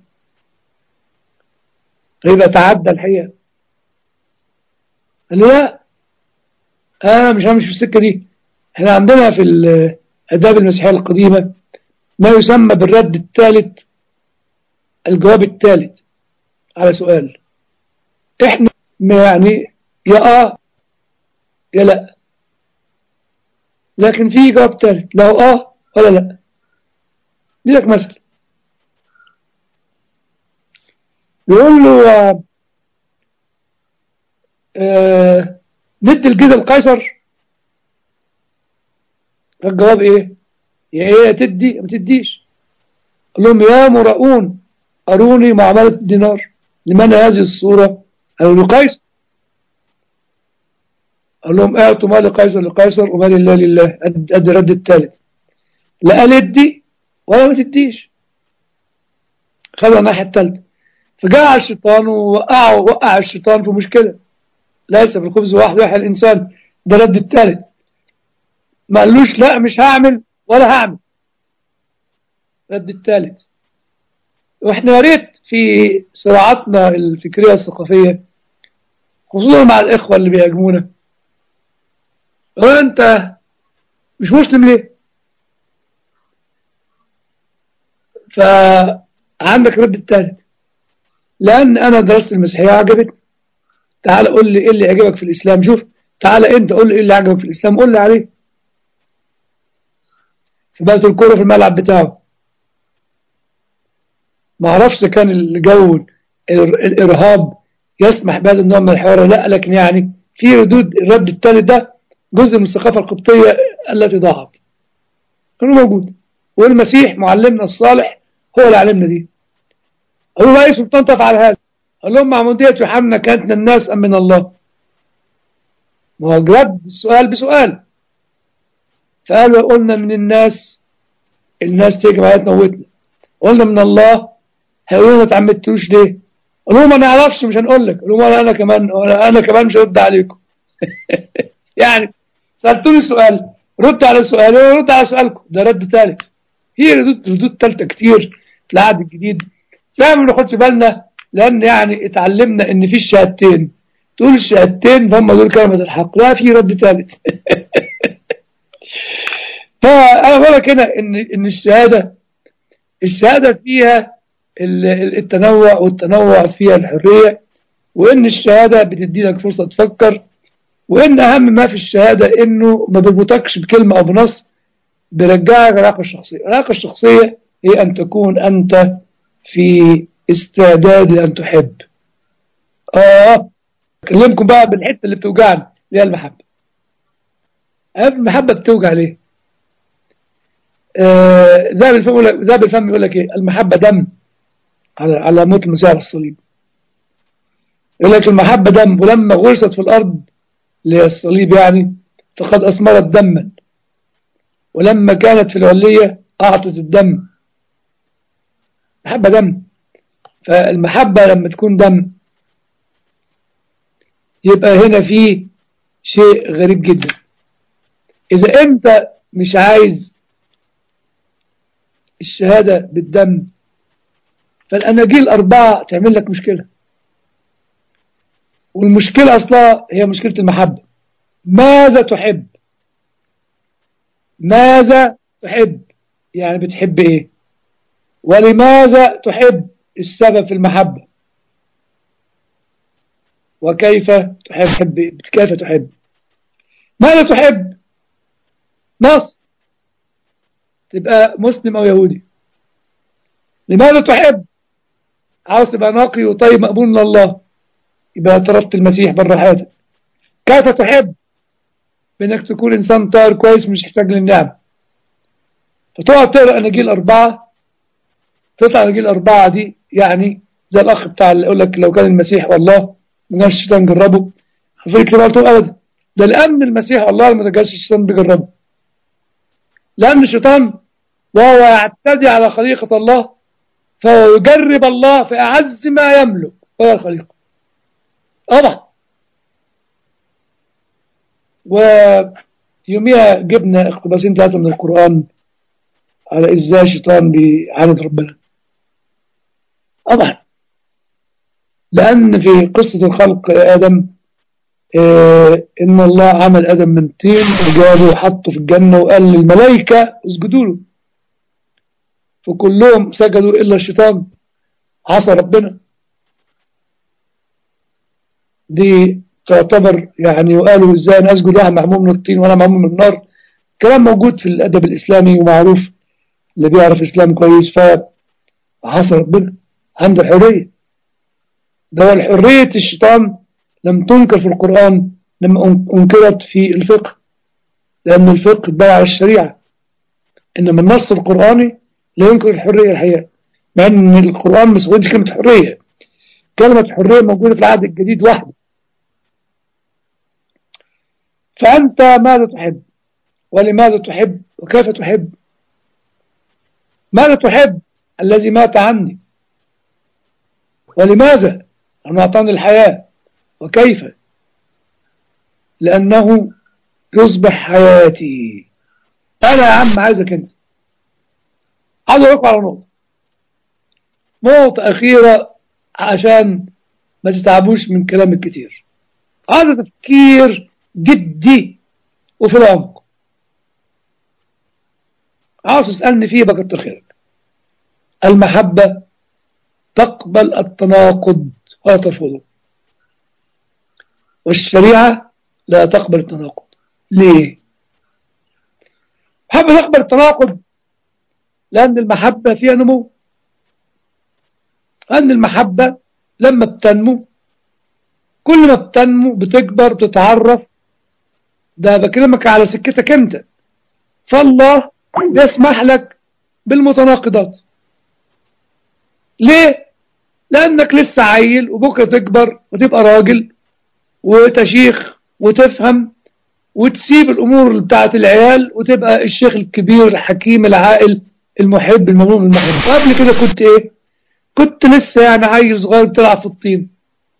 فيبقى تعدى الحقيقة قال له لا أنا مش همشي في السكة دي احنا عندنا في الآداب المسيحية القديمة ما يسمى بالرد الثالث الجواب الثالث على سؤال احنا يعني يا اه يا لا لكن في جواب ثالث لو اه ولا لا دي لك مثل يقول له آه آه ندي الجزء القيصر الجواب ايه يا ايه يا تدي يا ما تديش قال لهم يا مرؤون اروني معاملة الدينار لمن هذه الصورة قالوا لقيصر قال لهم اعطوا مال قيصر لقيصر ومال الله لله ادي رد الثالث لا قال ادي ولا ما تديش خدها الناحية الثالثة فجاء الشيطان ووقعه وقع الشيطان في مشكلة ليس في الخبز واحد يحيى الإنسان ده رد الثالث ما قالوش لا مش هعمل ولا هعمل رد الثالث واحنا يا ريت في صراعاتنا الفكرية الثقافية خصوصا مع الإخوة اللي بيهاجمونا هو أنت مش مسلم ليه؟ فعندك رد الثالث لأن أنا درست المسيحية عجبتني تعال قول لي إيه اللي عجبك في الإسلام شوف تعال أنت قول لي إيه اللي عجبك في الإسلام قول لي عليه فبقت الكرة في الملعب بتاعه ما اعرفش كان الجو الإرهاب يسمح بهذا النوع من الحوار لا لكن يعني في ردود الرد الثالث ده جزء من الثقافة القبطية التي ضاعت كانوا موجود والمسيح معلمنا الصالح هو اللي علمنا دي قالوا له اي سلطان تفعل هذا قال لهم معمودية يوحنا كانت من الناس أم من الله ما هو رد السؤال بسؤال فقالوا قلنا من الناس الناس تيجي معايا تموتنا قلنا من الله هيقولوا ما تعمدتوش ليه قالوا ما نعرفش مش هنقول لك قالوا انا كمان انا كمان مش هرد عليكم يعني سالتوني سؤال رد على سؤالي ورد على سؤالكم ده رد ثالث في ردود ردود ثالثه كتير في العهد الجديد زي ما بناخدش بالنا لان يعني اتعلمنا ان في الشهادتين تقول الشهادتين فهم دول كلمة الحق لا في رد ثالث فأنا بقول لك هنا إن إن الشهادة الشهادة فيها التنوع والتنوع فيها الحرية وإن الشهادة بتدي لك فرصة تفكر وإن أهم ما في الشهادة إنه ما بيربطكش بكلمة أو بنص بيرجعك العلاقة الشخصية العلاقة الشخصية هي أن تكون أنت في استعداد لأن تحب آه أكلمكم بقى بالحتة اللي بتوجعني اللي هي المحبة المحبة بتوجع ليه؟ آه زي بالفم يقول لك زي بالفم يقول لك ايه المحبة دم على على موت المسيح على الصليب يقول لك المحبة دم ولما غرست في الأرض اللي هي الصليب يعني فقد أثمرت دما ولما كانت في العلية أعطت الدم محبة دم فالمحبة لما تكون دم يبقى هنا في شيء غريب جدا إذا أنت مش عايز الشهادة بالدم فالأناجيل الأربعة تعمل لك مشكلة والمشكلة أصلا هي مشكلة المحبة ماذا تحب ماذا تحب يعني بتحب إيه ولماذا تحب السبب في المحبة وكيف تحب كيف تحب ماذا تحب نص تبقى مسلم أو يهودي لماذا تحب عاوز تبقى نقي وطيب مقبول من الله يبقى طردت المسيح بره حياتك كيف تحب بانك تكون انسان طاهر كويس مش محتاج للنعم فتقعد تقرا اناجيل اربعه تطلع اناجيل اربعه دي يعني زي الاخ بتاع اللي يقول لك لو كان المسيح والله ما كانش الشيطان جربه فكرة ما قلتهم ابدا ده لان المسيح والله ما كانش الشيطان بيجربه لان الشيطان وهو يعتدي على خليقه الله فهو يجرب الله في اعز ما يملك وهي الخليقه طبعا ويوميها جبنا اقتباسين ثلاثة من القرآن على ازاي الشيطان بيعاند ربنا طبعا لأن في قصة الخلق آدم آه إن الله عمل آدم من طين وجابه وحطه في الجنة وقال للملائكة اسجدوا له فكلهم سجدوا إلا الشيطان عصى ربنا دي تعتبر يعني وقالوا ازاي انا اسجد واحد معمول من الطين وانا معمول من النار كلام موجود في الادب الاسلامي ومعروف اللي بيعرف اسلام كويس فعصى ربنا عنده حريه ده الحريه الشيطان لم تنكر في القران لما انكرت في الفقه لان الفقه اتبع على الشريعه انما النص القراني لا ينكر الحريه الحقيقه مع ان القران ما سويتش كلمه حريه كلمه حريه موجوده في العهد الجديد وحده فأنت ماذا تحب ولماذا تحب وكيف تحب ماذا تحب الذي مات عني ولماذا أنا أعطاني الحياة وكيف لأنه يصبح حياتي أنا يا عم عايزك أنت عايز أقول على نقطة نقطة أخيرة عشان ما تتعبوش من كلام الكتير هذا تفكير جدي وفي العمق عاوز تسألني فيه بكتر خيرك المحبة تقبل التناقض ولا ترفضه والشريعة لا تقبل التناقض ليه المحبة تقبل التناقض لأن المحبة فيها نمو أن المحبة لما بتنمو كل ما بتنمو بتكبر بتتعرف ده بكلمك على سكتك انت فالله يسمح لك بالمتناقضات ليه لانك لسه عيل وبكره تكبر وتبقى راجل وتشيخ وتفهم وتسيب الامور بتاعه العيال وتبقى الشيخ الكبير الحكيم العاقل المحب الممنون المحب قبل كده كنت ايه كنت لسه يعني عيل صغير بتلعب في الطين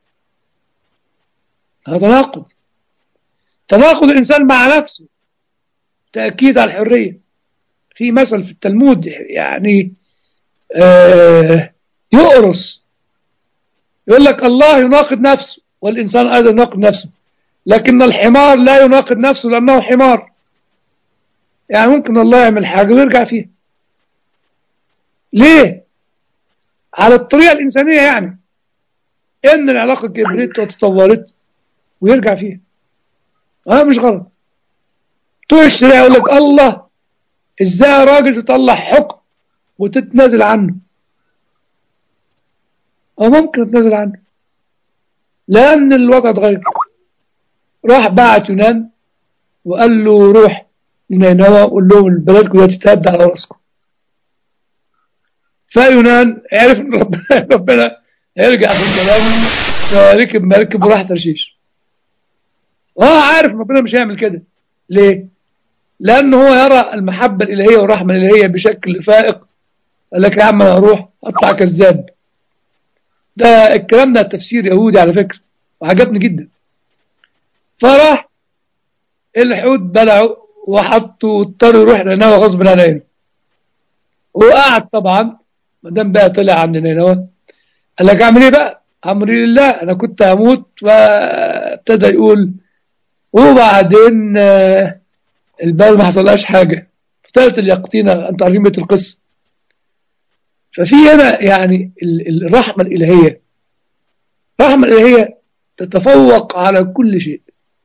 هذا تناقض تناقض الإنسان مع نفسه تأكيد على الحرية في مثل في التلمود يعني آه يؤرس يقول لك الله يناقض نفسه والإنسان أيضا يناقض نفسه لكن الحمار لا يناقض نفسه لأنه حمار يعني ممكن الله يعمل حاجة ويرجع فيها ليه؟ على الطريقة الإنسانية يعني إن العلاقة كبرت وتطورت ويرجع فيها اه مش غلط طول الشريعة يقول لك الله ازاي راجل تطلع حكم وتتنازل عنه اه ممكن تتنازل عنه لأن الوضع اتغير راح بعت يونان وقال له روح لنينوى وقول لهم البلد كلها تتهد على راسكم فيونان عرف ان ربنا ربنا هيرجع في الكلام فركب مركب وراح ترشيش وهو عارف ربنا مش هيعمل كده ليه؟ لأنه هو يرى المحبة الإلهية والرحمة الإلهية بشكل فائق قال لك يا عم أنا هروح أطلع كذاب ده الكلام ده تفسير يهودي على فكرة وعجبني جدا فراح الحوت بلعه وحطه واضطر يروح نينوى غصب عن عينه وقعد طبعا ما دام بقى طلع عند نينوى قال لك اعمل ايه بقى؟ امري لله انا كنت هموت فابتدى يقول وبعدين آه، البال ما حصلهاش حاجه ابتدت اليقطينه انتوا عارفين بيت القصه ففي هنا يعني ال- ال- الرحمه الالهيه الرحمه الالهيه تتفوق على كل شيء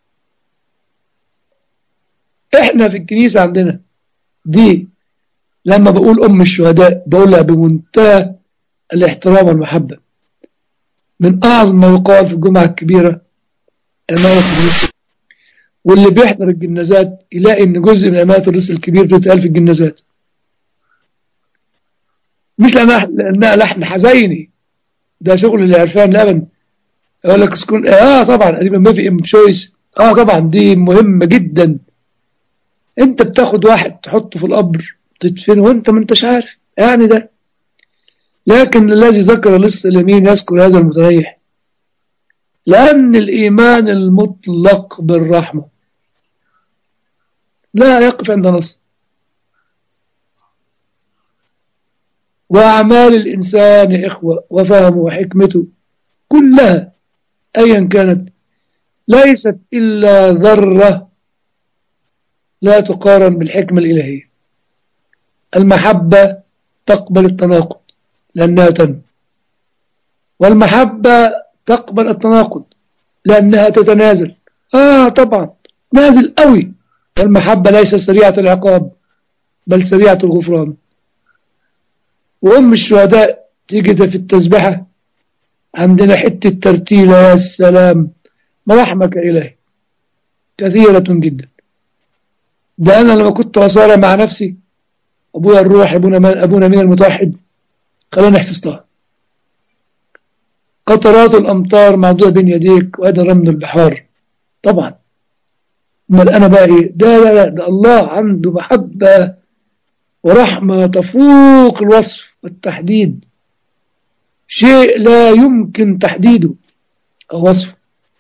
احنا في الكنيسه عندنا دي لما بقول ام الشهداء بقولها بمنتهى الاحترام والمحبه من اعظم ما يقال في الجمعه الكبيره امانه الرسل واللي بيحضر الجنازات يلاقي ان جزء من امانه الرسل الكبير بتتقال في الجنازات مش لانها لانها لحن حزيني ده شغل العرفان الابد يقول لك اسكن اه طبعا دي ما في ام تشويس اه طبعا دي مهمه جدا انت بتاخد واحد تحطه في القبر تدفنه وانت ما انتش عارف يعني ده لكن الذي ذكر لص اليمين يذكر هذا المتريح لأن الإيمان المطلق بالرحمة لا يقف عند نص وأعمال الإنسان يا إخوة وفهمه وحكمته كلها أيا كانت ليست إلا ذرة لا تقارن بالحكمة الإلهية المحبة تقبل التناقض لأنها تنمو والمحبة تقبل التناقض لأنها تتنازل آه طبعا نازل قوي والمحبة ليست سريعة العقاب بل سريعة الغفران وأم الشهداء تيجي ده في التسبحة عندنا حتة ترتيلة يا سلام مراحمك إلهي كثيرة جدا ده أنا لما كنت أصارع مع نفسي أبويا الروح أبونا, أبونا من المتوحد خلاني حفظتها قطرات الأمطار معدودة بين يديك وأدى رمل البحار طبعا امال أنا بقى إيه ده لا لا ده الله عنده محبة ورحمة تفوق الوصف والتحديد شيء لا يمكن تحديده أو وصفه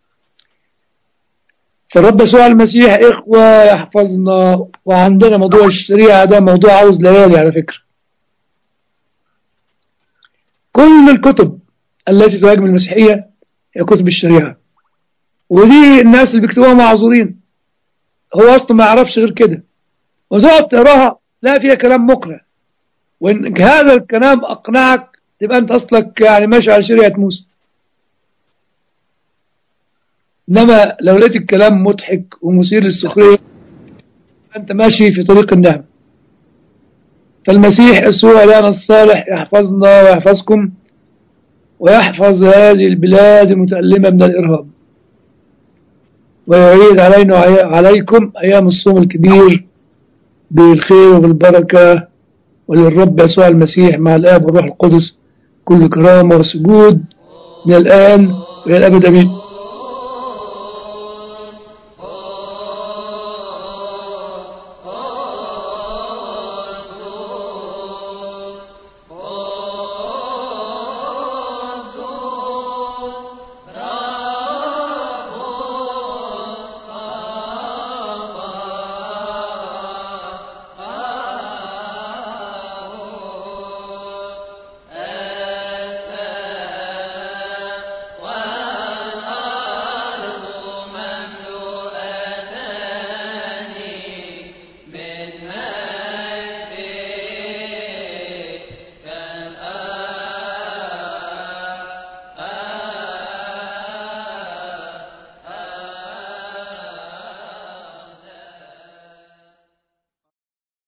فالرب يسوع المسيح إخوة يحفظنا وعندنا موضوع الشريعة ده موضوع عاوز ليالي على فكرة كل الكتب التي تهاجم المسيحية هي كتب الشريعة ودي الناس اللي بيكتبوها معذورين هو أصلا ما يعرفش غير كده وتقعد تقراها لا فيها كلام مقنع وإن هذا الكلام أقنعك تبقى أنت أصلك يعني ماشي على شريعة موسى إنما لو لقيت الكلام مضحك ومثير للسخرية أنت ماشي في طريق النعم فالمسيح يسوع لنا الصالح يحفظنا ويحفظكم ويحفظ هذه البلاد المتألمة من الإرهاب ويعيد علينا عليكم أيام الصوم الكبير بالخير وبالبركة وللرب يسوع المسيح مع الآب والروح القدس كل كرامة وسجود من الآن وإلى الأبد أمين